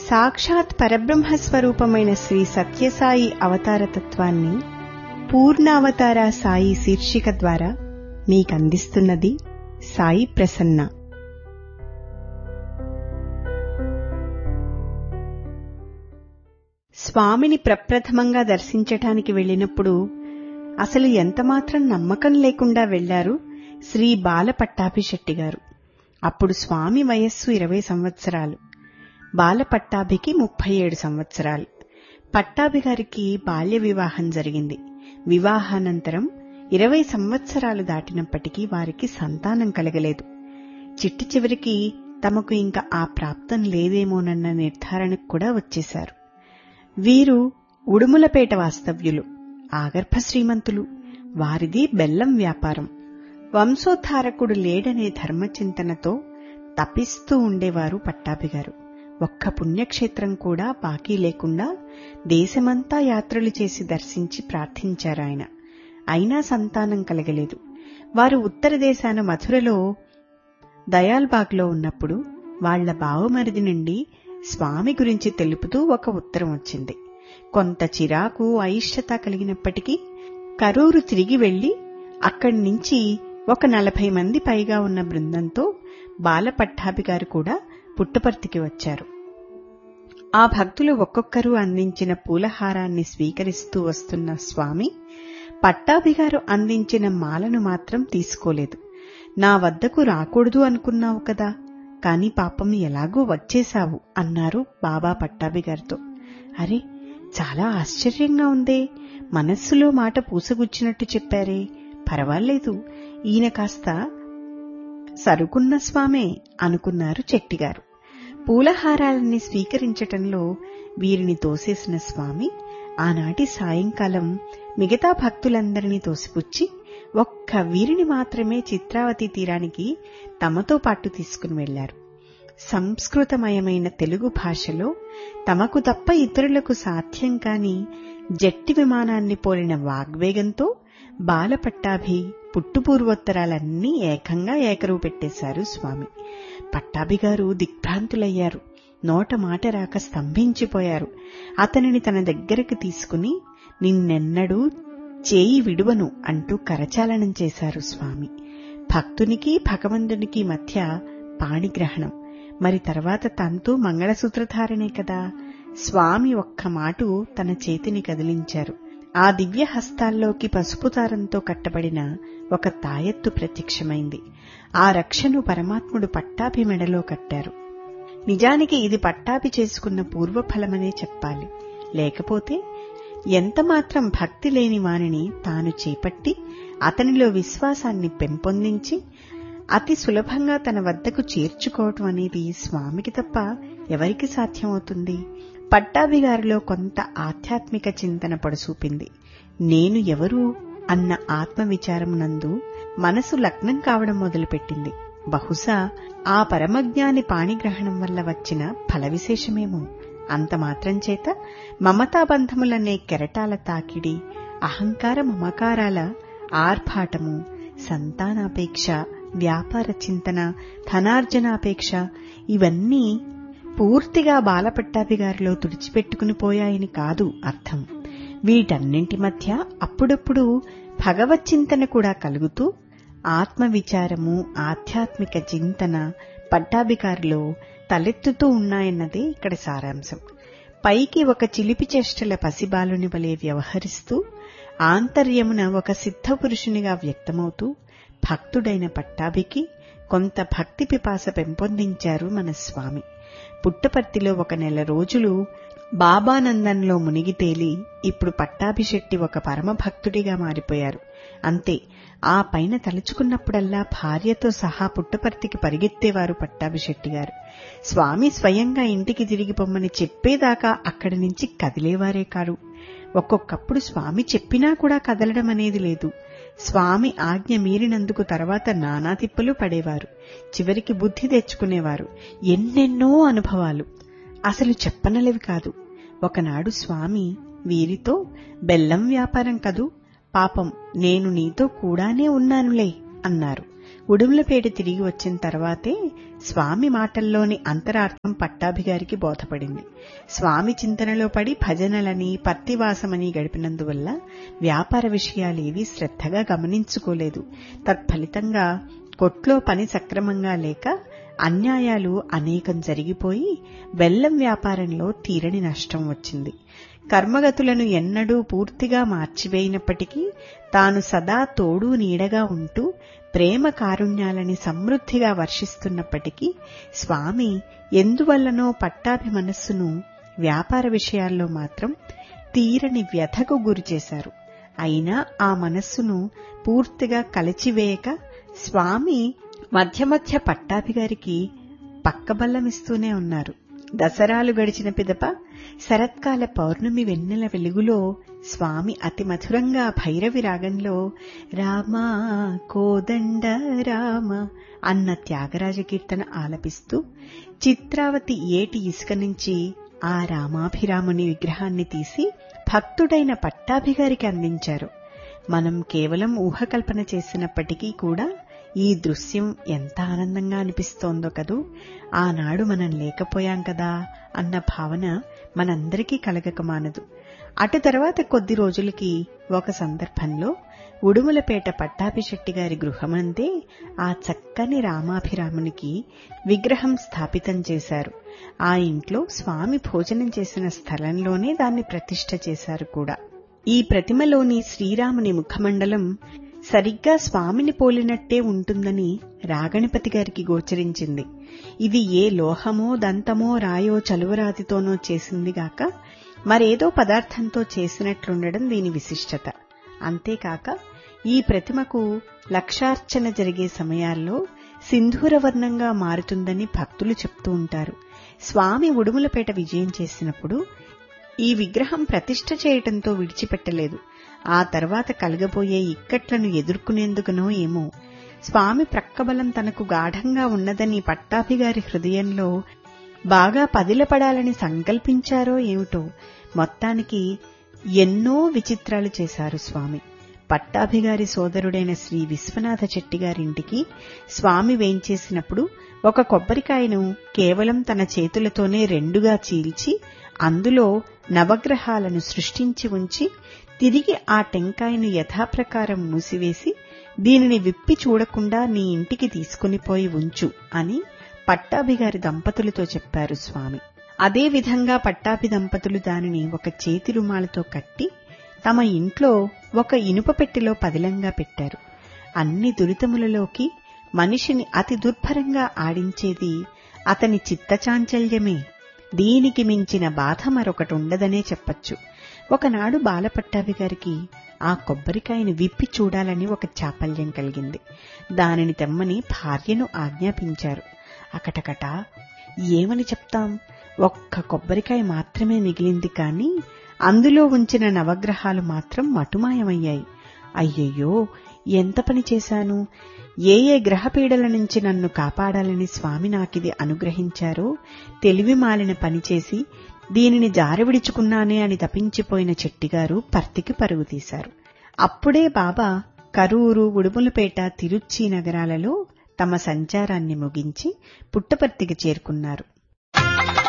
సాక్షాత్ పరబ్రహ్మ స్వరూపమైన శ్రీ సత్యసాయి అవతార తత్వాన్ని పూర్ణావతార సాయి శీర్షిక ద్వారా మీకందిస్తున్నది సాయి ప్రసన్న స్వామిని ప్రప్రథమంగా దర్శించటానికి వెళ్ళినప్పుడు అసలు ఎంతమాత్రం నమ్మకం లేకుండా వెళ్లారు శ్రీ బాల పట్టాభిశెట్టి గారు అప్పుడు స్వామి వయస్సు ఇరవై సంవత్సరాలు బాల పట్టాభికి ముప్పై ఏడు సంవత్సరాలు పట్టాభి గారికి బాల్య వివాహం జరిగింది వివాహానంతరం ఇరవై సంవత్సరాలు దాటినప్పటికీ వారికి సంతానం కలగలేదు చిట్టి చివరికి తమకు ఇంకా ఆ ప్రాప్తం లేదేమోనన్న నిర్ధారణకు కూడా వచ్చేశారు వీరు ఉడుములపేట వాస్తవ్యులు ఆగర్భ శ్రీమంతులు వారిది బెల్లం వ్యాపారం వంశోద్ధారకుడు లేడనే ధర్మచింతనతో తపిస్తూ ఉండేవారు పట్టాభిగారు ఒక్క పుణ్యక్షేత్రం కూడా బాకీ లేకుండా దేశమంతా యాత్రలు చేసి దర్శించి ప్రార్థించారాయన అయినా సంతానం కలగలేదు వారు ఉత్తర దేశాన మధురలో దయాల్బాగ్లో ఉన్నప్పుడు వాళ్ల బావమరిది నుండి స్వామి గురించి తెలుపుతూ ఒక ఉత్తరం వచ్చింది కొంత చిరాకు అయిష్టత కలిగినప్పటికీ కరూరు తిరిగి వెళ్లి అక్కడి నుంచి ఒక నలభై మంది పైగా ఉన్న బృందంతో బాలపట్టాభి గారు కూడా పుట్టపర్తికి వచ్చారు ఆ భక్తులు ఒక్కొక్కరు అందించిన పూలహారాన్ని స్వీకరిస్తూ వస్తున్న స్వామి పట్టాభిగారు అందించిన మాలను మాత్రం తీసుకోలేదు నా వద్దకు రాకూడదు అనుకున్నావు కదా కాని పాపం ఎలాగో వచ్చేశావు అన్నారు బాబా పట్టాభిగారితో అరే చాలా ఆశ్చర్యంగా ఉందే మనస్సులో మాట పూసగుచ్చినట్టు చెప్పారే పర్వాలేదు ఈయన కాస్త సరుకున్న స్వామే అనుకున్నారు చెట్టిగారు పూలహారాలన్నీ స్వీకరించటంలో వీరిని తోసేసిన స్వామి ఆనాటి సాయంకాలం మిగతా భక్తులందరినీ తోసిపుచ్చి ఒక్క వీరిని మాత్రమే చిత్రావతి తీరానికి తమతో పాటు తీసుకుని వెళ్లారు సంస్కృతమయమైన తెలుగు భాషలో తమకు తప్ప ఇతరులకు సాధ్యం కాని జట్టి విమానాన్ని పోలిన వాగ్వేగంతో బాలపట్టాభి పుట్టుపూర్వోత్తరాలన్నీ ఏకంగా ఏకరువు పెట్టేశారు స్వామి పట్టాభిగారు దిగ్భ్రాంతులయ్యారు నోట మాట రాక స్తంభించిపోయారు అతనిని తన దగ్గరకు తీసుకుని నిన్నెన్నడూ చేయి విడువను అంటూ కరచాలనం చేశారు స్వామి భక్తునికి భగవంతునికి మధ్య పాణిగ్రహణం మరి తర్వాత తంతు మంగళసూత్రధారణే కదా స్వామి ఒక్క మాటు తన చేతిని కదిలించారు ఆ దివ్య హస్తాల్లోకి పసుపు దారంతో కట్టబడిన ఒక తాయెత్తు ప్రత్యక్షమైంది ఆ రక్షను పరమాత్ముడు పట్టాభి మెడలో కట్టారు నిజానికి ఇది పట్టాభి చేసుకున్న పూర్వఫలమనే చెప్పాలి లేకపోతే ఎంతమాత్రం భక్తి లేని వానిని తాను చేపట్టి అతనిలో విశ్వాసాన్ని పెంపొందించి అతి సులభంగా తన వద్దకు చేర్చుకోవటం అనేది స్వామికి తప్ప ఎవరికి సాధ్యమవుతుంది పట్టాభిగారిలో కొంత ఆధ్యాత్మిక చింతన పడుసూపింది నేను ఎవరు అన్న ఆత్మవిచారం నందు మనసు లగ్నం కావడం మొదలుపెట్టింది బహుశా ఆ పరమజ్ఞాని పాణిగ్రహణం వల్ల వచ్చిన ఫల విశేషమేమో అంత మాత్రం చేత మమతాబంధములనే కెరటాల తాకిడి అహంకార మమకారాల ఆర్భాటము సంతానాపేక్ష వ్యాపార చింతన ధనార్జనాపేక్ష ఇవన్నీ పూర్తిగా బాలపట్టాభి గారిలో తుడిచిపెట్టుకుని పోయాయని కాదు అర్థం వీటన్నింటి మధ్య అప్పుడప్పుడు భగవచ్చింతన కూడా కలుగుతూ ఆత్మవిచారము ఆధ్యాత్మిక చింతన పట్టాభికారిలో తలెత్తుతూ ఉన్నాయన్నదే ఇక్కడ సారాంశం పైకి ఒక చిలిపి చేష్టల పసిబాలుని వలె వ్యవహరిస్తూ ఆంతర్యమున ఒక సిద్ధపురుషునిగా వ్యక్తమవుతూ భక్తుడైన పట్టాభికి కొంత భక్తి పిపాస పెంపొందించారు మన స్వామి పుట్టపర్తిలో ఒక నెల రోజులు బాబానందంలో మునిగి తేలి ఇప్పుడు పట్టాభిశెట్టి ఒక పరమభక్తుడిగా మారిపోయారు అంతే ఆ పైన తలుచుకున్నప్పుడల్లా భార్యతో సహా పుట్టపర్తికి పరిగెత్తేవారు పట్టాభిశెట్టి గారు స్వామి స్వయంగా ఇంటికి తిరిగి పొమ్మని చెప్పేదాకా అక్కడి నుంచి కదిలేవారే కారు ఒక్కొక్కప్పుడు స్వామి చెప్పినా కూడా కదలడం అనేది లేదు స్వామి ఆజ్ఞ మీరినందుకు తర్వాత నానా తిప్పలు పడేవారు చివరికి బుద్ధి తెచ్చుకునేవారు ఎన్నెన్నో అనుభవాలు అసలు చెప్పనలేవి కాదు ఒకనాడు స్వామి వీరితో బెల్లం వ్యాపారం కదూ పాపం నేను నీతో కూడానే ఉన్నానులే అన్నారు ఉడుములపేట తిరిగి వచ్చిన తర్వాతే స్వామి మాటల్లోని అంతరార్థం పట్టాభిగారికి బోధపడింది స్వామి చింతనలో పడి భజనలని పత్తివాసమని గడిపినందువల్ల వ్యాపార విషయాలేవీ శ్రద్ధగా గమనించుకోలేదు తత్ఫలితంగా కొట్లో పని సక్రమంగా లేక అన్యాయాలు అనేకం జరిగిపోయి బెల్లం వ్యాపారంలో తీరని నష్టం వచ్చింది కర్మగతులను ఎన్నడూ పూర్తిగా మార్చివేయినప్పటికీ తాను సదా తోడు నీడగా ఉంటూ ప్రేమ కారుణ్యాలని సమృద్ధిగా వర్షిస్తున్నప్పటికీ స్వామి ఎందువల్లనో పట్టాభి మనస్సును వ్యాపార విషయాల్లో మాత్రం తీరని వ్యధకు గురిచేశారు అయినా ఆ మనస్సును పూర్తిగా కలచివేయక స్వామి మధ్య మధ్య పట్టాభి గారికి పక్కబల్లమిస్తూనే ఉన్నారు దసరాలు గడిచిన పిదప శరత్కాల పౌర్ణమి వెన్నెల వెలుగులో స్వామి అతి మధురంగా భైరవి రాగంలో రామా కోదండ రామ అన్న త్యాగరాజ కీర్తన ఆలపిస్తూ చిత్రావతి ఏటి ఇసుక నుంచి ఆ రామాభిరాముని విగ్రహాన్ని తీసి భక్తుడైన పట్టాభిగారికి అందించారు మనం కేవలం ఊహకల్పన చేసినప్పటికీ కూడా ఈ దృశ్యం ఎంత ఆనందంగా అనిపిస్తోందో కదూ ఆనాడు మనం లేకపోయాం కదా అన్న భావన మనందరికీ కలగక మానదు అటు తర్వాత కొద్ది రోజులకి ఒక సందర్భంలో ఉడుములపేట పట్టాభిశెట్టి గారి గృహమందే ఆ చక్కని రామాభిరామునికి విగ్రహం స్థాపితం చేశారు ఆ ఇంట్లో స్వామి భోజనం చేసిన స్థలంలోనే దాన్ని ప్రతిష్ఠ చేశారు కూడా ఈ ప్రతిమలోని శ్రీరాముని ముఖమండలం సరిగ్గా స్వామిని పోలినట్టే ఉంటుందని రాగణపతి గారికి గోచరించింది ఇది ఏ లోహమో దంతమో రాయో చలువరాతితోనో చేసిందిగాక మరేదో పదార్థంతో చేసినట్లుండడం దీని విశిష్టత అంతేకాక ఈ ప్రతిమకు లక్షార్చన జరిగే సమయాల్లో సింధూరవర్ణంగా మారుతుందని భక్తులు చెప్తూ ఉంటారు స్వామి ఉడుములపేట విజయం చేసినప్పుడు ఈ విగ్రహం ప్రతిష్ఠ చేయటంతో విడిచిపెట్టలేదు ఆ తర్వాత కలగబోయే ఇక్కట్లను ఎదుర్కొనేందుకునో ఏమో స్వామి ప్రక్కబలం తనకు గాఢంగా ఉన్నదని పట్టాభిగారి హృదయంలో బాగా పదిలపడాలని సంకల్పించారో ఏమిటో మొత్తానికి ఎన్నో విచిత్రాలు చేశారు స్వామి పట్టాభిగారి సోదరుడైన శ్రీ విశ్వనాథ చెట్టిగారింటికి స్వామి వేంచేసినప్పుడు ఒక కొబ్బరికాయను కేవలం తన చేతులతోనే రెండుగా చీల్చి అందులో నవగ్రహాలను సృష్టించి ఉంచి తిరిగి ఆ టెంకాయను యథాప్రకారం మూసివేసి దీనిని విప్పి చూడకుండా నీ ఇంటికి తీసుకునిపోయి ఉంచు అని పట్టాభిగారి దంపతులతో చెప్పారు స్వామి అదేవిధంగా పట్టాభి దంపతులు దానిని ఒక చేతి రుమాలతో కట్టి తమ ఇంట్లో ఒక ఇనుప పెట్టెలో పదిలంగా పెట్టారు అన్ని దురితములలోకి మనిషిని అతి దుర్భరంగా ఆడించేది అతని చిత్తచాంచల్యమే దీనికి మించిన బాధ మరొకటి ఉండదనే చెప్పచ్చు ఒకనాడు బాలపట్టాభి గారికి ఆ కొబ్బరికాయను విప్పి చూడాలని ఒక చాపల్యం కలిగింది దానిని తెమ్మని భార్యను ఆజ్ఞాపించారు అకటకట ఏమని చెప్తాం ఒక్క కొబ్బరికాయ మాత్రమే మిగిలింది కాని అందులో ఉంచిన నవగ్రహాలు మాత్రం మటుమాయమయ్యాయి అయ్యయ్యో ఎంత పని చేశాను ఏ ఏ గ్రహపీడల నుంచి నన్ను కాపాడాలని స్వామి నాకిది అనుగ్రహించారో తెలివి మాలిన పనిచేసి దీనిని జారవిడుచుకున్నానే అని తపించిపోయిన చెట్టిగారు పర్తికి పరుగు తీశారు అప్పుడే బాబా కరూరు ఉడుములపేట తిరుచి నగరాలలో తమ సంచారాన్ని ముగించి పుట్టపర్తికి చేరుకున్నారు